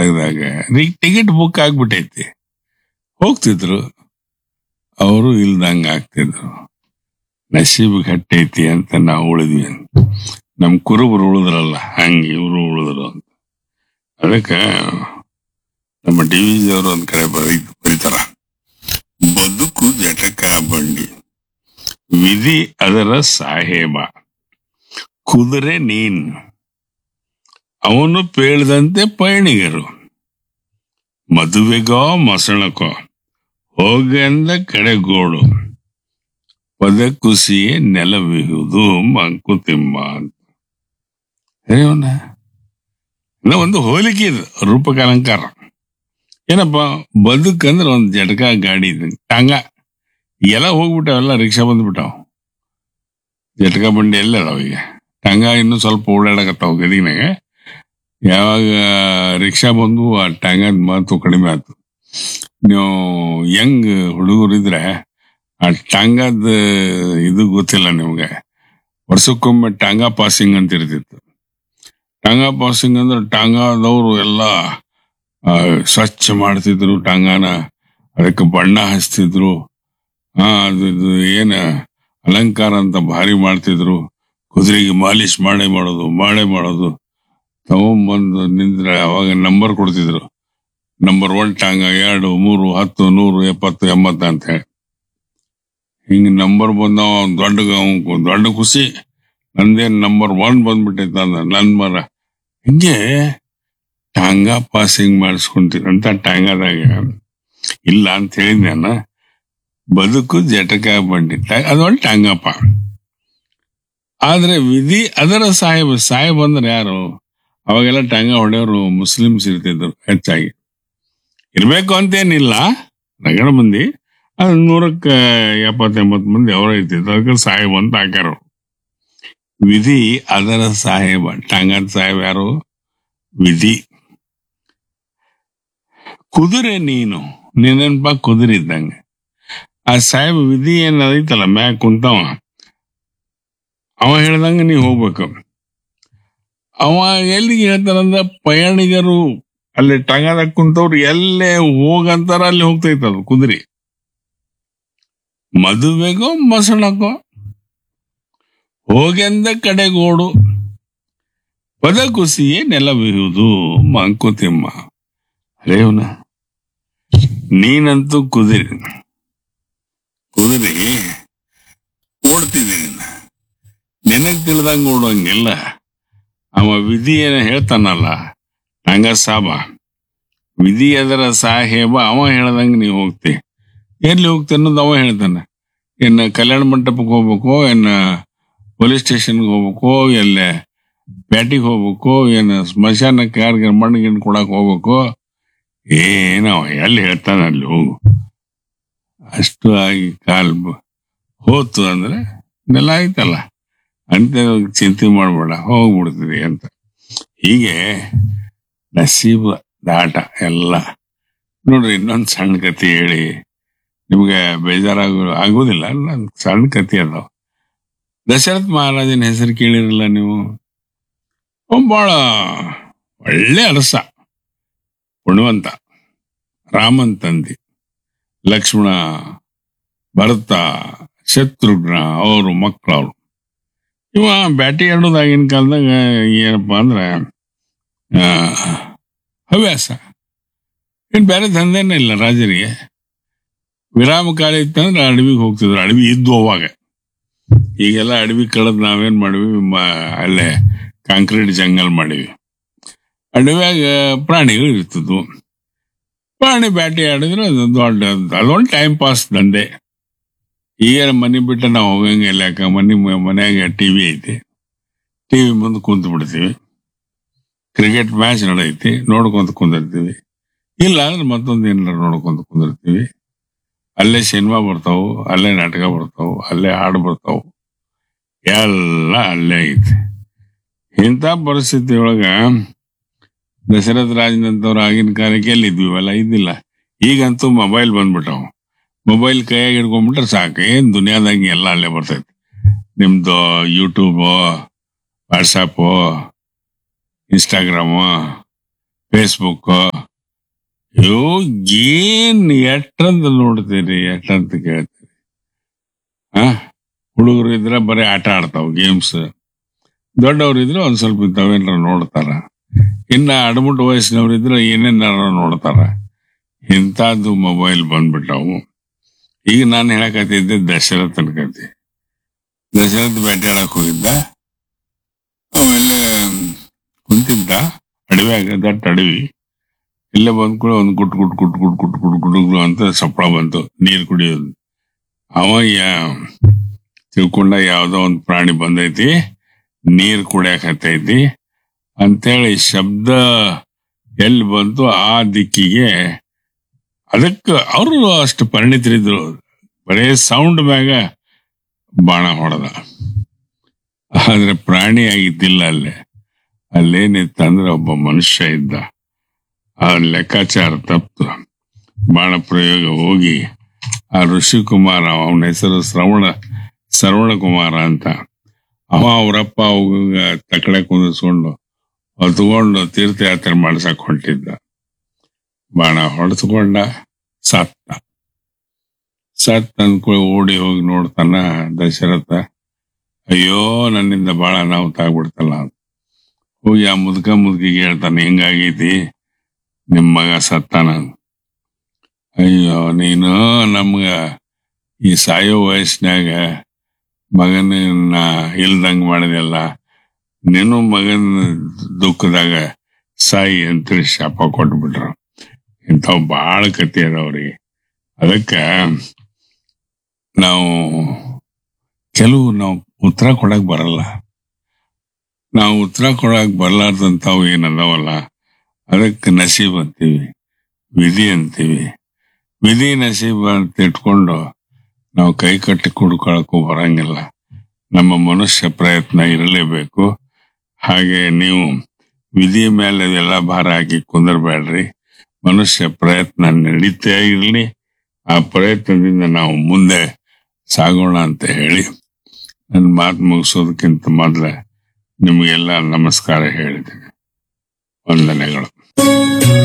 ಗಡಗದಾಗ ticket book ಆಗ್ಬಿಟ್ಟೈತಿ ಹೋಗ್ತಿದ್ರು ಅವರು ಇಲ್ದಂಗ ಆಗ್ತಿದ್ರು ನಸೀಬ್ ಗಟ್ಟೈತಿ ಅಂತ ನಾವು ಉಳಿದ್ವಿ ನಮ್ ಕುರುಬರು ಉಳಿದ್ರಲ್ಲ ಹಂಗೆ ಇವರು ಉಳಿದ್ರು ಅಂತ ಅದಕ್ಕ ನಮ್ಮ ಡಿ ವಿ ಜಿ ಅವರು ಒಂದ್ ಕಡೆ ಬರೀ ಬರೀತಾರ ಬದುಕು ಜಟಕ ಬಂಡಿ ವಿಧಿ ಅದರ ಸಾಹೇಬ ಕುದುರೆ ನೀನ್ ಅವನು ಪೇಳ್ದಂತೆ ಪಯಣಿಗರು ಮದುವೆಗೋ ಮಸಣಕೋ ಹೋಗಂದ ಕಡೆಗೋಡು ಪದ ಕುಸಿಯೇ ನೆಲವಿಹುದು ಮಂಕುತಿಮ್ಮ ಅಂತ ಹೇಳೋಣ ಇನ್ನ ಒಂದು ಹೋಲಿಕೆ ಇದು ರೂಪಕಾಲಂಕಾರ ಏನಪ್ಪ ಬದುಕಂದ್ರೆ ಒಂದು ಜಟಕ ಗಾಡಿ ಇದ್ದಂಗೆ ಟಾಂಗ ಎಲ್ಲ ಹೋಗ್ಬಿಟ್ಟಾವೆಲ್ಲ ರಿಕ್ಷಾ ಬಂದ್ಬಿಟ್ಟಾವ ಜಟಕ ಬಂಡಿ ಎಲ್ಲ ಅದಾವ ಈಗ ಟಾಂಗ ಇನ್ನೂ ಸ್ವಲ್ಪ ಓಡಾಡಕತ್ತಾವ ಗದಿನಾಗ ಯಾವಾಗ ರಿಕ್ಷಾ ಬಂದು ಆ ಟಾಂಗದ ಮಾತು ಕಡಿಮೆ ಆಯ್ತು ನೀವು ಯಂಗ್ ಹುಡುಗರಿದ್ರೆ ಆ ಟಾಂಗದ ಇದು ಗೊತ್ತಿಲ್ಲ ನಿಮ್ಗೆ ವರ್ಷಕ್ಕೊಮ್ಮೆ ಟಾಂಗಾ ಪಾಸಿಂಗ್ ಅಂತ ಇರ್ತಿತ್ತು ಟಾಂಗಾ ಪಾಸಿಂಗ್ ಅಂದ್ರೆ ಟಾಂಗಾದವರು ಎಲ್ಲ ಆ, ಸ್ವಚ್ಛ ಮಾಡ್ತಿದ್ರು ಟಾಂಗಾನ ಅದಕ್ಕೆ ಬಣ್ಣ ಹಚ್ತಿದ್ರು ಹಾ ಅದು ಇದು ಏನ ಅಲಂಕಾರ ಅಂತ ಭಾರಿ ಮಾಡ್ತಿದ್ರು ಕುದುರೆಗೆ ಮಾಲಿಶ್ ಮಾಡೇ ಮಾಡೋದು ಮಾಡೇ ಮಾಡೋದು ತಗೊಂಬಂದು ನಿಂದ್ರೆ ಅವಾಗ ನಂಬರ್ ಕೊಡ್ತಿದ್ರು ನಂಬರ್ ಒನ್ ಟಾಂಗ ಎರಡು ಮೂರು ಹತ್ತು ನೂರು ಎಪ್ಪತ್ತು ಎಂಬತ್ತು ಅಂತ ಹೇಳಿ ಹಿಂಗ ನಂಬರ್ ಬಂದವ ಅವ್ನ್ ದೊಡ್ಡ ಅವ್ನ್ ದೊಡ್ಡ ಖುಷಿ ನಂದೇನ್ ನಂಬರ್ ಒನ್ ಬಂದ್ಬಿಟ್ಟೈತ ಅಂದ ನನ್ ಮರ ಹಿಂಗೆ ಟಾಂಗಾ ಪಾಸಿಂಗ್ ಮಾಡಿಸ್ಕೊಂತೀರಂತ ಟಾಂಗಾದಾಗ ಇಲ್ಲ ಅಂತ ಹೇಳಿದ್ನ ಬದುಕು ಜಟಕ ಬಂಡಿ ಟ- ಅದೊಂದು ಟಾಂಗಪ್ಪ ಆದ್ರೆ ವಿಧಿ ಅದರ ಸಾಹೇಬ ಸಾಹೇಬ್ ಅಂದ್ರೆ ಯಾರು ಅವಾಗೆಲ್ಲ ಟಾಂಗ ಹೊಡೆಯೋರು ಮುಸ್ಲಿಮ್ಸ್ ಇರ್ತಿದ್ರು ಹೆಚ್ಚಾಗಿ ಇರ್ಬೇಕು ಅಂತೇನಿಲ್ಲ ರಗಡ ಮಂದಿ ಅದು ನೂರಕ್ಕ ಎಪ್ಪತ್ತ ಎಂಬತ್ತು ಮಂದಿ ಅವರ ಇರ್ತಿದ್ರು ಅದಕ್ಕೆ ಸಾಹೇಬ್ ಅಂತ ಹಾಕ್ಯಾರ ಅವ್ರು. ವಿಧಿ ಅದರ ಸಾಹೇಬ ಟಾಂಗದ ಸಾಹೇಬ್ ಯಾರು ವಿಧಿ ಕುದುರೆ ನೀನು ನಿನ್ನನ್ಪ ಕುದುರೆ ಇದ್ದಂಗೆ ಆ ಸಾಹೇಬ್ ವಿಧಿ ಏನದೈತಲ್ಲ ಮ್ಯಾಗ ಕುಂತವ ಅವ ಹೇಳ್ದಂಗ ನೀ ಹೋಗ್ಬೇಕು ಅವ ಎಲ್ಲಿಗೆ ಹೇಳ್ತಾರಂದ್ರ ಪಯಣಿಗರು ಅಲ್ಲಿ ಟಂಗದಾಗ ಕುಂತವ್ರು ಎಲ್ಲೇ ಹೋಗಂತಾರ ಅಲ್ಲಿ ಹೋಗ್ತೈತ ಅದು ಕುದುರೆ ಮದುವೆಗೋ ಮಸಣಕೋ ಹೋಗೆಂದ ಕಡೆಗೋಡು ಪದ ಕುಸಿಯೇ ನೆಲವಿಹುದು ಮಂಕುತಿಮ್ಮ ರೇವನ ನೀನಂತೂ ಕುದುರೆ ಕುದುರೆ ಓಡ್ತಿದ್ದೀನಿ ನಿನಗ್ ತಿಳಿದಂಗ ಓಡುವಂಗಿಲ್ಲ ಅವ ವಿಧಿ ಏನ ಹೇಳ್ತಾನಲ್ಲ ಹಂಗ ಸಾಬ ವಿಧಿ ಅದರ ಸಾಹೇಬ ಅವ ಹೇಳ್ದಂಗ ನೀ ಹೋಗ್ತಿ ಎಲ್ಲಿ ಹೋಗ್ತಿ ಅನ್ನೋದು ಅವ ಹೇಳ್ತಾನೆ ಇನ್ನ ಕಲ್ಯಾಣ ಮಂಟಪಕ್ಕೆ ಹೋಗ್ಬೇಕು ಇನ್ನ ಪೊಲೀಸ್ ಸ್ಟೇಷನ್ಗೆ ಹೋಗ್ಬೇಕು ಎಲ್ಲೇ ಪೇಟೆಗೆ ಹೋಗ್ಬೇಕು ಏನ ಸ್ಮಶಾನಕ್ಕೆ ಯಾರಿಗೆ ಮಣ್ಣು ಗಿಣ್ಣು ಕೊಡಕ್ ಹೋಗ್ಬೇಕು ಏನವ ಎಲ್ಲಿ ಹೇಳ್ತಾನೆ ಅಲ್ಲಿ ಹೋಗು ಅಷ್ಟು ಆಗಿ ಕಾಲ್ ಬ- ಹೋತು ಅಂದ್ರೆ ನೆಲ ಆಯ್ತಲ್ಲ ಅಂತ ಚಿಂತೆ ಮಾಡಬೇಡ ಹೋಗ್ಬಿಡ್ತೀವಿ ಅಂತ ಹೀಗೆ ನಸೀಬ ದಾಟ ಎಲ್ಲ ನೋಡ್ರಿ ಇನ್ನೊಂದು ಸಣ್ಣ ಕತೆ ಹೇಳಿ ನಿಮ್ಗೆ ಬೇಜಾರಾಗ ಆಗೋದಿಲ್ಲ ನನ್ ಸಣ್ಣ ಕತೆ ಅದಾವ ದಶರಥ ಮಹಾರಾಜನ ಹೆಸರು ಕೇಳಿರಲ್ಲ ನೀವು ಅವ್ನ್ ಬಹಳ ಒಳ್ಳೆ ಅರಸ ಗುಣವಂತ ರಾಮನ್ ತಂದೆ ಲಕ್ಷ್ಮಣ ಭರತ ಶತ್ರುಘ್ನ ಅವರು ಮಕ್ಕಳವ್ರು ಇವ ಬ್ಯಾಟಿ ಆಡೋದಾಗಿನ ಕಾಲದಾಗ ಏನಪ್ಪಾ ಅಂದ್ರೆ ಆ, ಹವ್ಯಾಸ ಏನ್ ಬೇರೆ ದಂಧೆನೇ ಇಲ್ಲ ರಾಜರಿಗೆ ವಿರಾಮ ಕಾಲ ಇತ್ತಂದ್ರೆ ಅಡವಿಗೆ ಹೋಗ್ತಿದ್ರು ಅಡವಿ ಇದ್ದು ಅವಾಗ ಈಗೆಲ್ಲ ಅಡವಿ ಕಳೆದ್ ನಾವೇನ್ ಮಾಡಿವಿ ಮ- ಅಲ್ಲೇ ಕಾಂಕ್ರೀಟ್ ಜಂಗಲ್ ಮಾಡಿವಿ ಅಡವ್ಯಾಗ ಪ್ರಾಣಿಗಳು ಇರ್ತಿದ್ವು ಪ್ರಾಣಿ ಬ್ಯಾಟಿ ಆಡಿದ್ರೆ ಅದು ದೊಡ್ಡ ಅದೊಂದು ಟೈಮ್ ಪಾಸ್ ದಂಧೆ ಈಗ ಮನೆ ಬಿಟ್ಟು ನಾವು ಹೋಗಂಗಿಲ್ಲ ಯಾಕ ಮನೆ ಮನ್ಯಾಗ ಟಿವಿ ಐತಿ ಟಿವಿ ಮುಂದೆ ಕುಂತು ಬಿಡ್ತೀವಿ ಕ್ರಿಕೆಟ್ ಮ್ಯಾಚ್ ನಡೆಯೈತಿ ನೋಡ್ಕೊಂತ ಕುಂದಿರ್ತೀವಿ ಇಲ್ಲ ಅಂದ್ರೆ ಮತ್ತೊಂದು ಏನಾರ ನೋಡ್ಕೊಂತ ಕುಂದಿರ್ತೀವಿ ಅಲ್ಲೇ ಸಿನಿಮಾ ಬರ್ತಾವು ಅಲ್ಲೇ ನಾಟಕ ಬರ್ತಾವು ಅಲ್ಲೇ ಹಾಡು ಬರ್ತಾವು ಎಲ್ಲ ಅಲ್ಲೇ ಐತಿ ಇಂಥ ಪರಿಸ್ಥಿತಿ ಒಳಗ ದಶರಥ ರಾಜನಂತವ್ರು ಆಗಿನ ಕಾಲಕ್ಕೆ ಎಲ್ಲಿದ್ವಿ ಇವೆಲ್ಲ ಇದ್ದಿಲ್ಲ ಈಗಂತೂ ಮೊಬೈಲ್ ಬಂದ್ಬಿಟ್ಟವು ಮೊಬೈಲ್ ಕೈಯಾಗ ಹಿಡ್ಕೊಂಡ್ಬಿಟ್ರೆ ಸಾಕು ಏನ್ ದುನಿಯಾದಾಗ ಎಲ್ಲ ಅಲ್ಲೇ ಬರ್ತೈತಿ ನಿಮ್ದು ಯೂಟ್ಯೂಬು ವಾಟ್ಸಪ್ಪು ಇನ್ಸ್ಟಾಗ್ರಾಮು ಫೇಸ್ಬುಕ್ ಇವು ಏನ್ ಎಷ್ಟಂತ ನೋಡ್ತೀರಿ ಎಷ್ಟಂತ ಕೇಳ್ತೀರಿ ಆ ಹುಡುಗರು ಇದ್ರೆ ಬರೀ ಆಟ ಆಡ್ತಾವ ಗೇಮ್ಸ್ ದೊಡ್ಡವ್ರು ಇದ್ರೆ ಒಂದ್ ಸ್ವಲ್ಪ ಇಂಥವೇನಾರ ನೋಡ್ತಾರ ಇನ್ನ ಅಡಮುಟ್ಟು ವಯಸ್ಸಿನವ್ರು ಇದ್ರೆ ಏನೇನಾರ ನೋಡ್ತಾರ ಇಂಥದ್ದು ಮೊಬೈಲ್ ಬಂದ್ಬಿಟ್ಟವು ಈಗ ನಾನು ಹೇಳಕತ್ತಿದ್ದೆ ದಶರಥನ ಕತೆ ದಶರಥ ಬೇಟೆಯಾಡಕ್ ಹೋಗಿದ್ದ ಆಮೇಲೆ ಕುಂತಿದ್ದ ಅಡವ್ಯಾಗ ದಟ್ಟ ಅಡವಿ ಇಲ್ಲೇ ಬಂದ್ ಕೂಡ ಒಂದು ಗುಟ್ ಗುಟ್ ಗುಟ್ ಗುಟ್ ಗುಟ್ ಗುಟ್ ಗುಟ್ ಗುಟ್ ಅಂತ ಸಪ್ಪಳ ಬಂತು ನೀರ್ ಕುಡಿಯೋದು ಅವ ಯಾ ತಿಳ್ಕೊಂಡ ಯಾವ್ದೋ ಒಂದು ಪ್ರಾಣಿ ಬಂದೈತಿ ನೀರ್ ಕುಡಿಯಕತ್ತೈತಿ ಅಂತೇಳಿ ಶಬ್ದ ಎಲ್ಲಿ ಬಂತು ಆ ದಿಕ್ಕಿಗೆ ಅದಕ್ಕೆ ಅವರು ಅಷ್ಟು ಪರಿಣಿತರಿದ್ರು ಬರೇ ಸೌಂಡ್ ಮ್ಯಾಗ ಬಾಣ ಹೊಡೆದ ಆದ್ರೆ ಪ್ರಾಣಿ ಆಗಿದ್ದಿಲ್ಲ ಅಲ್ಲೇ ಅಲ್ಲೇನಿತ್ತಂದ್ರೆ ಒಬ್ಬ ಮನುಷ್ಯ ಇದ್ದ ಆ ಲೆಕ್ಕಾಚಾರ ತಪ್ಪು ಬಾಣ ಪ್ರಯೋಗ ಹೋಗಿ ಆ ಋಷಿಕುಮಾರ ಅವನ ಹೆಸರು ಶ್ರವಣ ಶ್ರವಣ ಕುಮಾರ ಅಂತ ಅವ ಅವರಪ್ಪ ಅವಾಗ ತಕಡೆ ಕುಂದಿಸ್ಕೊಂಡು ಹೊತ್ಕೊಂಡು ತೀರ್ಥಯಾತ್ರೆ ಮಾಡ್ಸಕ್ ಹೊಂಟಿದ್ದ ಬಾಣ ಹೊಡೆಸ್ಕೊಂಡ ಸತ್ತ ಸತ್ ಅಂದ್ಕೂಡ ಓಡಿ ಹೋಗಿ ನೋಡ್ತಾನ ದಶರಥ ಅಯ್ಯೋ ನನ್ನಿಂದ ಬಾಳ ಅನಾಹುತ ಆಗ್ಬಿಡ್ತಲ್ಲ ಅಂತ. ಹೋಗಿ ಆ ಮುದುಕ ಮುದುಕಿಗೆ ಹೇಳ್ತಾನೆ ಹಿಂಗಾಗೈತಿ ನಿಮ್ ಮಗ ಸತ್ತಾನ ಅಯ್ಯೋ ನೀನು ನಮ್ಗ ಈ ಸಾಯೋ ವಯಸ್ಸಿನಾಗ ಮಗನ ಇಲ್ದಂಗ ಮಾಡಿದೆಲ್ಲ ನೀನು ಮಗನ ದುಃಖದಾಗ ಸಾಯಿ ಅಂತೇಳಿ ಶಾಪ ಕೊಟ್ಬಿಟ್ರು ಇಂಥವು ಬಾಳ ಕತಿ ಅದಾವ್ರಿ ಅದಕ್ಕ ನಾವು ಕೆಲವು ನಾವು ಉತ್ತರ ಕೊಡಕ್ ಬರಲ್ಲ ನಾವು ಉತ್ತರ ಕೊಡಕ್ ಬರ್ಲಾರ್ದಂತಾವು ಏನದಾವಲ್ಲ ಅದಕ್ಕೆ ನಸೀಬ್ ಅಂತೀವಿ ವಿಧಿ ಅಂತೀವಿ ವಿಧಿ ನಸೀಬ್ ಅಂತ ಇಟ್ಕೊಂಡು ನಾವು ಕೈ ಕಟ್ಟಿ ಕುಡ್ಕೊಳಕ್ಕೂ ಬರಂಗಿಲ್ಲ ನಮ್ಮ ಮನುಷ್ಯ ಪ್ರಯತ್ನ ಇರಲೇಬೇಕು ಹಾಗೆ ನೀವು ವಿಧಿ ಮೇಲೆ ಎಲ್ಲ ಭಾರ ಹಾಕಿ ಕುಂದರ್ಬೇಡ್ರಿ ಮನುಷ್ಯ ಪ್ರಯತ್ನ ನಡೀತಾ ಇರಲಿ ಆ ಪ್ರಯತ್ನದಿಂದ ನಾವು ಮುಂದೆ ಸಾಗೋಣ ಅಂತ ಹೇಳಿ ನನ್ನ ಮಾತು ಮುಗಿಸೋದಕ್ಕಿಂತ ಮೊದಲ ನಿಮಗೆಲ್ಲ ನಮಸ್ಕಾರ ಹೇಳಿದ್ದೀನಿ ವಂದನೆಗಳು